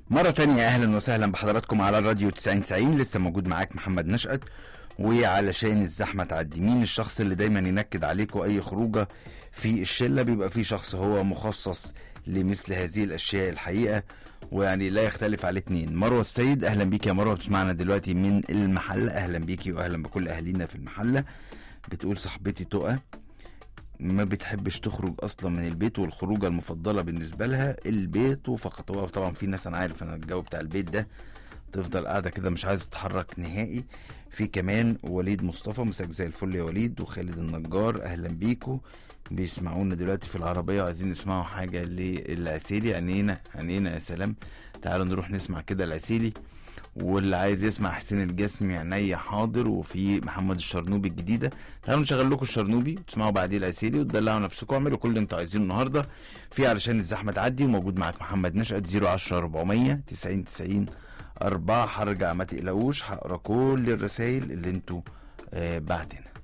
مرة تانية أهلا وسهلا بحضراتكم على الراديو 9090 لسه موجود معاك محمد نشأت وعلشان الزحمة تعدي مين الشخص اللي دايما ينكد عليكم أي خروجة في الشلة بيبقى في شخص هو مخصص لمثل هذه الأشياء الحقيقة ويعني لا يختلف على اتنين مروة السيد أهلا بيك يا مروة بتسمعنا دلوقتي من المحلة أهلا بيكي وأهلا بكل أهالينا في المحلة بتقول صاحبتي تقى ما بتحبش تخرج اصلا من البيت والخروجه المفضله بالنسبه لها البيت وفقط هو طبعا في ناس انا عارف انا الجو بتاع البيت ده تفضل قاعده كده مش عايزه تتحرك نهائي في كمان وليد مصطفى مساك زي الفل يا وليد وخالد النجار اهلا بيكو بيسمعونا دلوقتي في العربيه وعايزين يسمعوا حاجه للعسيلي عينينا عينينا يا سلام تعالوا نروح نسمع كده العسيلي واللي عايز يسمع حسين الجسمي عينيا حاضر وفي محمد الشرنوبي الجديده تعالوا نشغل لكم الشرنوبي تسمعوا بعديه العسيلي وتدلعوا نفسكم واعملوا كل اللي انتوا عايزينه النهارده في علشان الزحمه تعدي وموجود معاك محمد نشأت 010 400 90 90 أربعة هرجع ما تقلقوش هقرا كل الرسايل اللي انتوا آه بعتنا